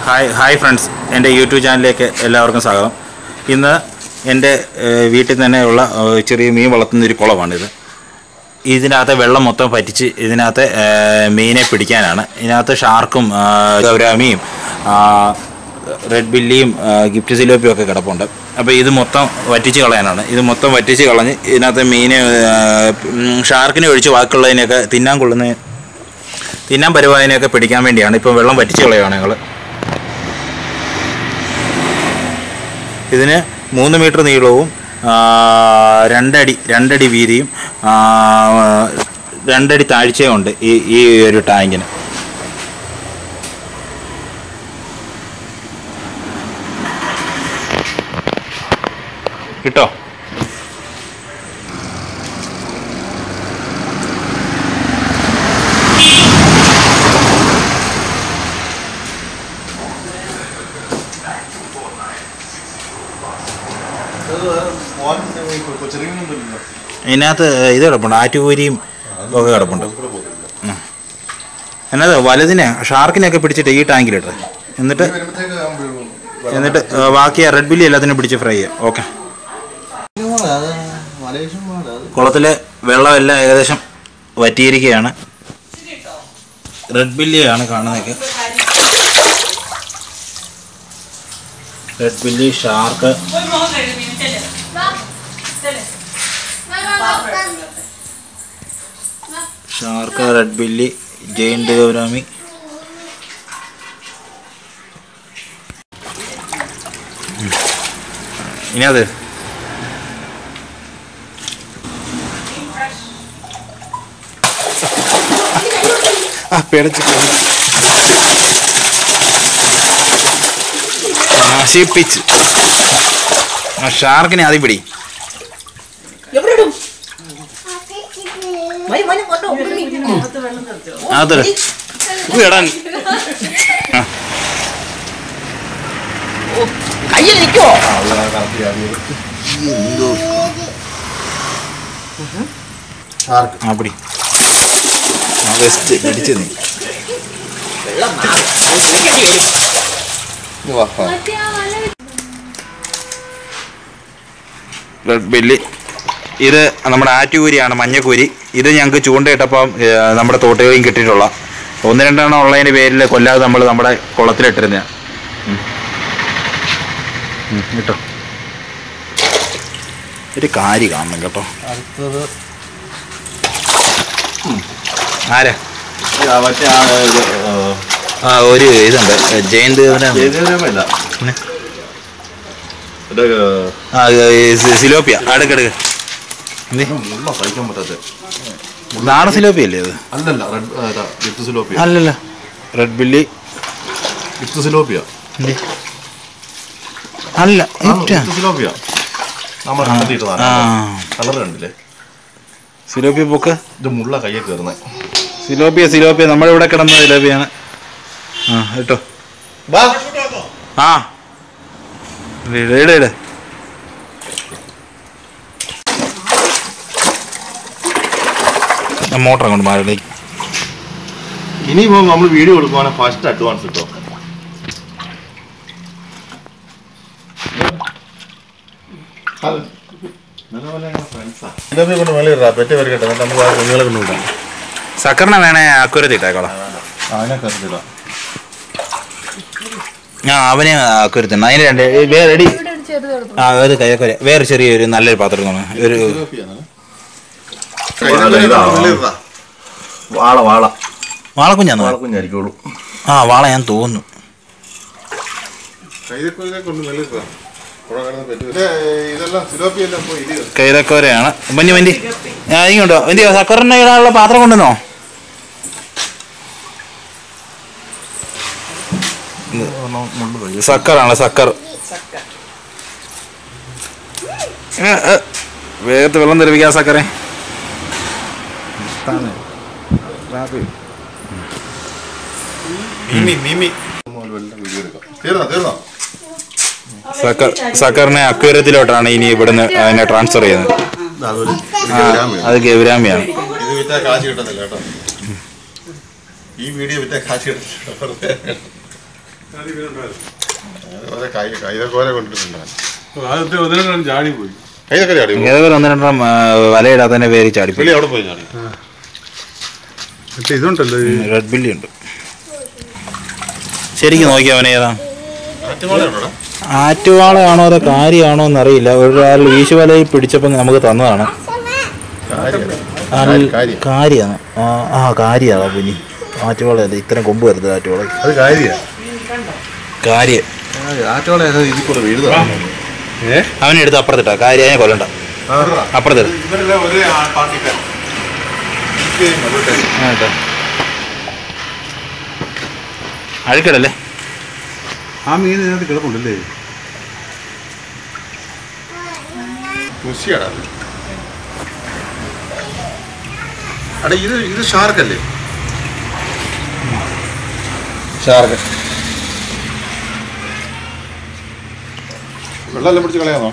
Hi hi friends എൻ്റെ YouTube ചാനലിലേക്ക് എല്ലാവർക്കും സ്വാഗതം ഇന്ന് എൻ്റെ ഏഹ്, വീട്ടിൽ തന്നെയുള്ള ഏഹ്, ചെറിയ മീൻ വളർത്തുന്ന ഒരു കുളമാണിത് ഇതിനകത്ത് വെള്ളം മൊത്തം പറ്റിച്ച് ഇതിനകത്ത് ഏഹ്, മീനെ പിടിക്കാനാണ് ഇതിനകത്ത് ഷാർക്കും ഏഹ്, ഗൗരാമിയും ആ, റെഡ് ബില്ലിയും ആ, ഗിഫ്റ്റ് സിലോപ്പിയും ഒക്കെ കിടപ്പുണ്ട് അപ്പോൾ ഇത് മൊത്തം വറ്റിച്ച് കളയാനാണ് ഇത് മൊത്തം വറ്റിച്ച് കളഞ്ഞ് ഇതിനകത്ത് മീനെ ഏഹ്, ഉം, ഷാർക്കിനെ ഒഴിച്ച് ബാക്കിയുള്ളതിനെയൊക്കെ തിന്നാൻ കൊള്ളുന്ന തിന്നാൻ പരുവാതിനെയൊക്കെ പിടിക്കാൻ വേണ്ടിയാണ് ഇപ്പോൾ വെള്ളം വറ്റിച്ച് കളയുകയാണ് ഞങ്ങൾ ഇതിന് മൂന്ന് മീറ്റർ നീളവും ആ, രണ്ടടി രണ്ടടി വീതിയും ആ, രണ്ടടി താഴ്ചയും ഉണ്ട് ഈ ഈ ഒരു ടാങ്കിന് കിട്ടോ ഇതിനകത്ത് ഇത് കിടപ്പുണ്ട് ആറ്റുകൂരിയും ഒക്കെ കിടപ്പുണ്ട് ഉം. എന്നത് വലുതിനെ ഷാർക്കിനെയൊക്കെ പിടിച്ചിട്ട് ഈ ടാങ്കിലിട്ട് എന്നിട്ട് എന്നിട്ട് ആ, ബാക്കി റെഡ് ബില്ലി എല്ലാത്തിനും പിടിച്ച് ഫ്രൈ ചെയ്യാം ഓക്കെ കുളത്തിലെ വെള്ളമെല്ലാം ഏകദേശം വറ്റിയിരിക്കുകയാണ് റെഡ് ബില്ലിയാണ് കാണുന്നതൊക്കെ റെഡ് ബില്ലി ഷാർക്ക് പോയി മോഹൻ കഴുകി ചെല്ലേ ചെല്ലേ ഷാർക്ക് റെഡ് ബില്ലി ജയിൻറ്റ് ഗൗരാമി ഇനി അത് ആ പിടച്ച് നശിപ്പിച്ച് ആ ഷാർക്കിനെ ആദ്യം പിടി എവിടെയിടും മതി മതി കൊണ്ടോ ഉമ്മി. അതെ ഇടാൻ കയ്യിൽ നിൽക്കുവോ ആ പിടി ആ വെസ്റ്റ് പിടിച്ച് നീ വെള്ളം മാറി അത് കുളിക്കേണ്ടി വരും റെഡ് ബെല്ലി ഇത് നമ്മുടെ ആറ്റുകൂരിയാണ് മഞ്ഞക്കൂരി ഇത് ഞങ്ങൾക്ക് ചൂണ്ടയിട്ടപ്പം ഏ, നമ്മുടെ തോട്ടുകളിൽ കിട്ടിയിട്ടുള്ള ഒന്ന് രണ്ടെണ്ണം ഉള്ളതിൻ്റെ പേരിൽ കൊല്ലാതെ നമ്മൾ നമ്മുടെ കുളത്തിലിട്ടിരുന്ന കേട്ടോ ഒരു കാരി കാണണം കേട്ടോ അടുത്തത് ആരാ മറ്റേ ആ ഇത്, ആ, ആ ഒരു ഇതുണ്ട് ജയന്ത് ജയദേവരമല്ല. പിന്നെ? ഇത്, ആ ഈ സി- സിലോപ്പിയ അടുക്കടുക്ക് എന്തേ മുള്ള സഹിക്കാൻ പറ്റാത്ത നാടൻ സിലോപ്പിയ അല്ലേ അത് അല്ലല്ല റെഡ് ആ, ഇതാ, ഗിഫ്റ്റ് സിലോപ്പിയ അല്ലല്ല റെഡ് ബില്ലി ഗിഫ്റ്റ് സിലോപ്പിയ എന്തേ അല്ല ആ, ഇറ്റാ. ഗിഫ്റ്റ് സിലോപ്പിയ നമ്മൾ കണ്ടെത്തിയിട്ടതാണ് ആ കളർ കണ്ടില്ലേ സിലോപ്പിയ പൊക്ക് ഇത് മുള്ള കയ്യെ കയറുന്നേ സിലോപ്പിയ സിലോപ്പിയ നമ്മുടെ ഇവിടെ കിടന്ന സിലോപ്പിയാണ് ആ കേട്ടോ ആ ഇട് ഇട് ഇട് മോട്ടർ അങ്ങോട്ട് മാറി ഇനി നമ്മൾ വീഡിയോ കൊടുക്കുവാണെങ്കിൽ ഫസ്റ്റ് അഡ്വാൻസ് കിട്ടോ കൊണ്ട് മേളിടാ പെറ്റ് വരക്കട്ടെ എന്നിട്ട് നമുക്ക് ആ കുഞ്ഞുങ്ങളെ കൊണ്ടുവിടാം സക്കറിനെ വേണേ അക്കുരത്തി ഇട്ടേക്കോളാം അതിനെ കയറിടാം ആ അവന് അക്കുരത്തിണ്ട് അതിന് രണ്ട് ഏ, വേറെ എടി ആ ഒരു കയ്യക്കുര വേറെ ചെറിയൊരു നല്ലൊരു പാത്രം തന്നെ ഒരു വാള വാള വാളക്കുഞ്ഞാന്ന് വാളക്കുഞ്ഞായിരിക്കുള്ളൂ ആ വാള ഞാൻ തോന്നുന്നു ഇതെല്ലാം സിലോപ്പിയെല്ലാം പോയി ഇത് കൈതക്കോരയാണ് മഞ്ഞ് മന്തി ആ ഇങ്ങോട്ടോ എന്തി സക്കറിനെ ഇടാനുള്ള പാത്രം കൊണ്ടുവന്നോ സക്കറാണ് സക്കർ ഏ, ഏ, വേഗത്ത് വെള്ളം തെളിപ്പിക്കാം സക്കറെ മിമി മിമി തീർന്നോ തീർന്നോ സക്കർ സക്കറിനെ അക്വേരത്തിലോട്ടാണ് ഇനി ഇവിടുന്ന് അതിനെ ട്രാൻസ്ഫർ ചെയ്യുന്നത് അതൊരു ആ, അത് ഗൗരാമിയാണ് ഇത് വിറ്റാ കാശ് കിട്ടത്തില്ല കേട്ടോ ഈ വീഡിയോ വിറ്റാ കാശ് കിട്ടത്തില്ല അതുപോലെ കൈ കൈതക്കോല കൊണ്ടിട്ടുണ്ടായിരുന്നു ആദ്യത്തെ ഒന്നിനും ചാടി പോയി കൈതൊക്കെ ചാടി ഏതൊക്കെ ഒന്ന് രണ്ടെണ്ണം ആ, വലയിടാത്തതിന്റെ പേര് ചാടിപ്പോയി വെളി അവിടെ പോയി ചാടി മറ്റേ ഇതുണ്ടല്ലോ ഈ റെഡ് ബില്ലി ഉണ്ട് ശരിക്കും നോക്കി അവനെ ഏതാ ആറ്റുപാടുണ്ടോ ആറ്റുവാളയാണോ അതോ കാര്യമാണോ എന്നറിയില്ല ഒരാൾ വീശുവലയിൽ പിടിച്ചപ്പോൾ നമുക്ക് തന്നതാണ് കാര്യം കാര്യമാണ് ആ ആ കാര്യമാണ് കുഞ്ഞി ആറ്റുവാള അല്ല ഇത്രയും കൊമ്പ് വരുന്നത് ആറ്റുവാള അത് കാര്യ കാര്യം ആറ്റുപാട ഇതിൽ കൂടെ വീഴുന്നതാണ് ഏ അവനെടുത്ത് അപ്പുറത്തിട്ടാ കാര്യമായ കൊല്ലണ്ട അപ്പുറത്തിട്ട് ഇവരെല്ലാം ഒരേ പാർട്ടിക്കാർ ആ, ഇട്ടോ. അഴുക്കടല്ലേ ആ മീൻ ഇതിനകത്ത് കിടപ്പുണ്ടല്ലേ മുഷിയാടാ അത്. അടാ ഇത് ഇത് ഷാർക്കല്ലേ ഷാർക്ക് വെള്ളമെല്ലാം പിടിച്ച് കളയാമോ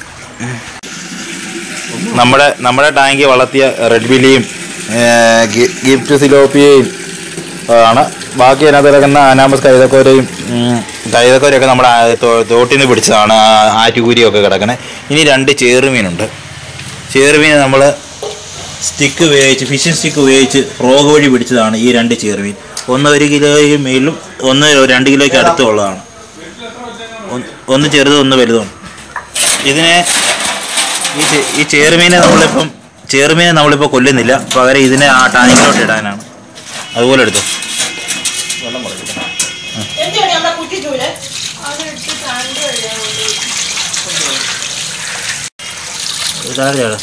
നമ്മുടെ നമ്മുടെ ടാങ്കി വളർത്തിയ റെഡ് ബില്ലിയും ഗിഫ്റ്റ് സിലോപ്പിയയും ആണ് ബാക്കി അതിനകത്ത് കിടക്കുന്ന അനാമസ് കൈതക്കോരയും ഉം, കൈതക്കോരയൊക്കെ നമ്മുടെ ആ തോ- തോട്ടിൽ നിന്ന് പിടിച്ചതാണ് ആ ആറ്റുകൂരിയൊക്കെ കിടക്കുന്നത് ഇനി രണ്ട് ചേറുമീനുണ്ട് ചേറുമീൻ നമ്മൾ സ്റ്റിക്ക് ഉപയോഗിച്ച് ഫിഷിംഗ് സ്റ്റിക്ക് ഉപയോഗിച്ച് ഫ്രോഗ് വഴി പിടിച്ചതാണ് ഈ രണ്ട് ചേറുമീൻ ഒന്ന് ഒരു കിലോയ്ക്ക് മേലും ഒന്ന് രണ്ട് കിലോയ്ക്ക് അടുത്തുള്ളതാണ് ഒന്ന് ഒന്ന് ചെറുതും ഒന്ന് വലുതും ഇതിനെ ഈ ചെ- ഈ ചേറുമീനെ നമ്മളിപ്പം ചേറുമീനെ നമ്മളിപ്പോൾ കൊല്ലുന്നില്ല പകരം ഇതിനെ ആ ടാനിക്കിലോട്ട് ഇടാനാണ് അതുപോലെ എടുത്തു എന്തിനാണ് നമ്മുടെ കുറ്റിച്ചൂല് ഇതാരെയാണ്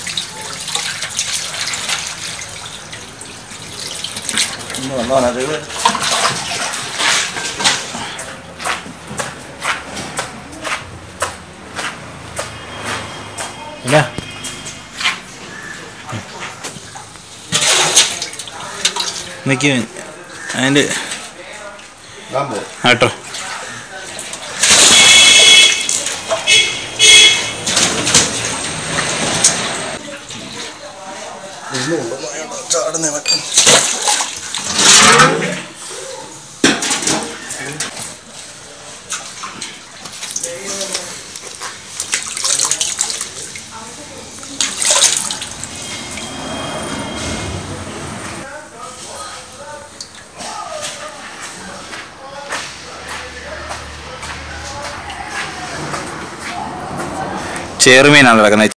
ഇല്ല നിൽക്കും അതിൻ്റെ ആട്ടോ ചേറുമീനാണ് കിടക്കുന്നത്